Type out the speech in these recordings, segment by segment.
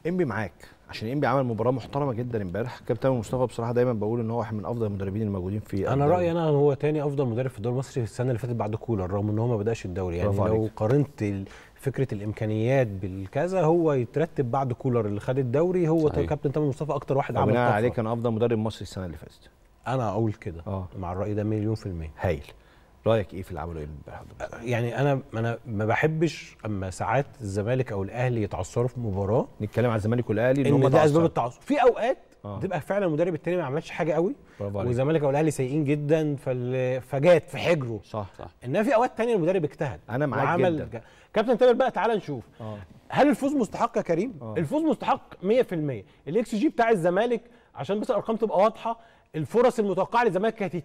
انبي معاك عشان انبي عمل مباراه محترمه جدا امبارح كابتن مصطفى بصراحه دايما بقول ان هو واحد من افضل المدربين الموجودين في انا الدوري. رايي انا هو تاني افضل مدرب في الدوري المصري السنه اللي فاتت بعد كولر رغم ان هو ما بداش الدوري يعني برافو لو عليك. قارنت ال- فكره الامكانيات بالكذا هو يترتب بعد كولر اللي خد الدوري هو صحيح. كابتن تامر مصطفى اكتر واحد عمل وبناء طفرة. عليه كان افضل مدرب مصري السنه اللي فاتت انا اقول كده اه مع الراي ده مليون في الميه هايل رايك ايه في اللي عمله امبارح يعني انا انا ما بحبش اما ساعات الزمالك او الاهلي يتعثروا في مباراه نتكلم على الزمالك والاهلي ان هم ان ده اسباب تعثروا. التعثر في اوقات آه. بتبقى فعلا المدرب التاني ما عملش حاجه قوي برافو عليك والزمالك او الاهلي سيئين جدا فال- فجات في حجره صح صح انما في اوقات تانية المدرب اجتهد أنا معاك وعمل جدا. ك- كابتن تامر بقى تعالى نشوف اه هل الفوز مستحق يا كريم؟ آه. الفوز مستحق 100% الاكس جي بتاع الزمالك عشان بس الارقام تبقى واضحه الفرص المتوقعه للزمالك كانت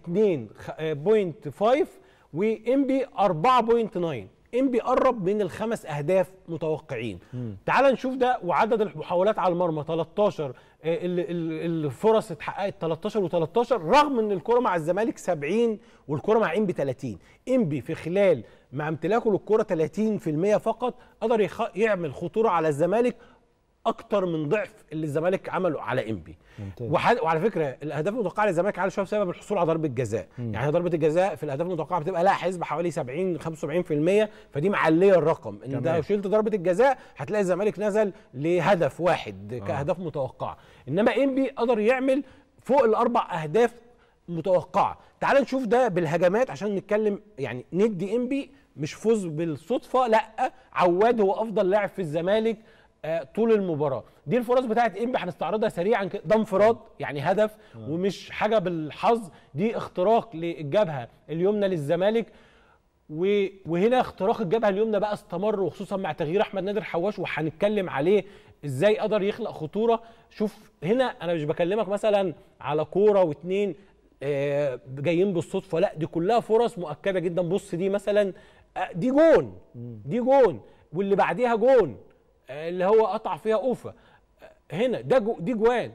2.5 وانبي 4.9 انبي قرب من الخمس اهداف متوقعين تعال نشوف ده وعدد المحاولات على المرمى 13 آه، ال- ال- الفرص اتحققت 13 و13 رغم ان الكره مع الزمالك 70 والكره مع انبي 30 انبي في خلال مع امتلاكه للكره 30% فقط قدر يخ... يعمل خطوره على الزمالك اكتر من ضعف اللي الزمالك عمله على انبي ممتاز. وح... وعلى فكره الاهداف المتوقعه للزمالك عاليه شويه بسبب الحصول على ضربه جزاء يعني هي ضربه الجزاء في الاهداف المتوقعه بتبقى لها حسبه حوالي 70 75% فدي معليه الرقم ان ده تمام. لو شلت ضربه الجزاء هتلاقي الزمالك نزل لهدف واحد كاهداف متوقعه انما انبي قدر يعمل فوق الاربع اهداف متوقعه تعال نشوف ده بالهجمات عشان نتكلم يعني ندي انبي مش فوز بالصدفه لا عواد هو افضل لاعب في الزمالك آه، طول المباراه دي الفرص بتاعت انبي هنستعرضها سريعا كده ده انفراد يعني هدف ومش حاجه بالحظ دي اختراق للجبهه اليمنى للزمالك و- وهنا اختراق الجبهه اليمنى بقى استمر وخصوصا مع تغيير احمد نادر حواش وهنتكلم عليه ازاي قدر يخلق خطوره شوف هنا انا مش بكلمك مثلا على كوره واتنين آه، جايين بالصدفه لا دي كلها فرص مؤكده جدا بص دي مثلا آه، دي جون دي جون واللي بعديها جون آه، اللي هو قطع فيها اوفا آه، هنا ده جو دي جوان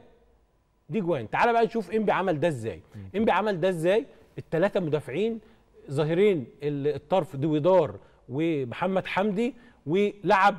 دي جوان تعال بقى نشوف انبي عمل ده ازاي انبي عمل ده ازاي الثلاثه مدافعين ظاهرين ال- الطرف دويدار ومحمد حمدي ولعب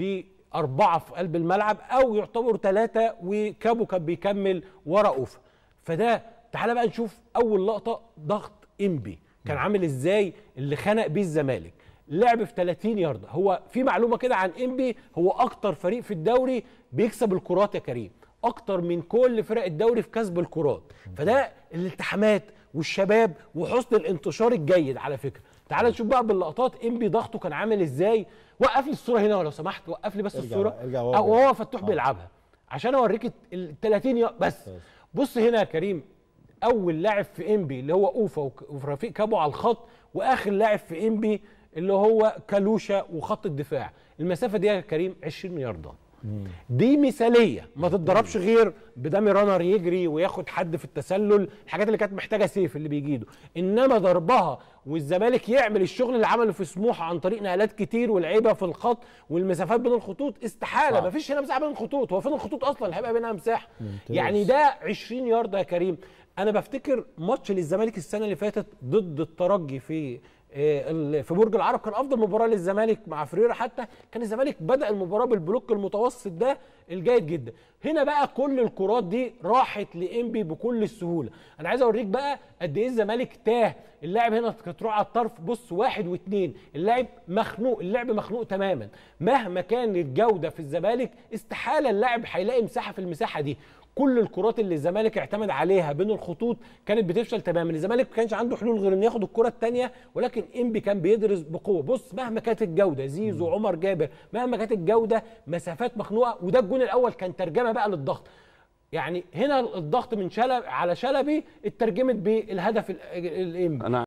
باربعه في قلب الملعب او يعتبروا ثلاثه وكابو كان بيكمل ورا اوفا فده تعال بقى نشوف اول لقطه ضغط انبي كان عامل ازاي اللي خنق بيه الزمالك لعب في 30 يارده هو في معلومه كده عن انبي هو اكتر فريق في الدوري بيكسب الكرات يا كريم اكتر من كل فرق الدوري في كسب الكرات فده الالتحامات والشباب وحسن الانتشار الجيد على فكره تعال نشوف بقى باللقطات انبي ضغطه كان عامل ازاي وقف لي الصوره هنا لو سمحت وقف لي بس ارجع الصوره بقى، ارجع وهو أو بيلعب. وهو فتوح بيلعبها عشان اوريك ال 30 يا- بس بص هنا يا كريم اول لاعب في انبي اللي هو اوفا وك- ورفيق كابو على الخط واخر لاعب في انبي اللي هو كالوشا وخط الدفاع المسافه دي يا كريم 20 يارده دي مثاليه ما تتضربش غير بدامي رانر يجري وياخد حد في التسلل الحاجات اللي كانت محتاجه سيف اللي بيجيده انما ضربها والزمالك يعمل الشغل اللي عمله في سموحه عن طريق نقلات كتير والعيبه في الخط والمسافات بين الخطوط استحاله صح. مفيش هنا مساحه بين الخطوط هو فين الخطوط اصلا اللي هيبقى بينها مساحه ممتاز. يعني ده 20 يارده يا كريم انا بفتكر ماتش للزمالك السنه اللي فاتت ضد الترجي في آه، ال- في برج العرب كان افضل مباراه للزمالك مع فريرة حتى كان الزمالك بدا المباراه بالبلوك المتوسط ده الجيد جدا هنا بقى كل الكرات دي راحت لانبي بكل السهوله انا عايز اوريك بقى قد ايه الزمالك تاه اللاعب هنا كانت تروح على الطرف بص واحد واثنين اللاعب مخنوق اللعب مخنوق تماما مهما كان الجوده في الزمالك استحاله اللاعب هيلاقي مساحه في المساحه دي كل الكرات اللي الزمالك اعتمد عليها بين الخطوط كانت بتفشل تماما الزمالك ما كانش عنده حلول غير انه ياخد الكره الثانيه ولكن انبي كان بيدرس بقوه بص مهما كانت الجوده زيزو عمر جابر مهما كانت الجوده مسافات مخنوقه وده الجون الاول كان ترجمه بقى للضغط يعني هنا الضغط من شلب على شلبي اترجمت بالهدف ال- الانبي انا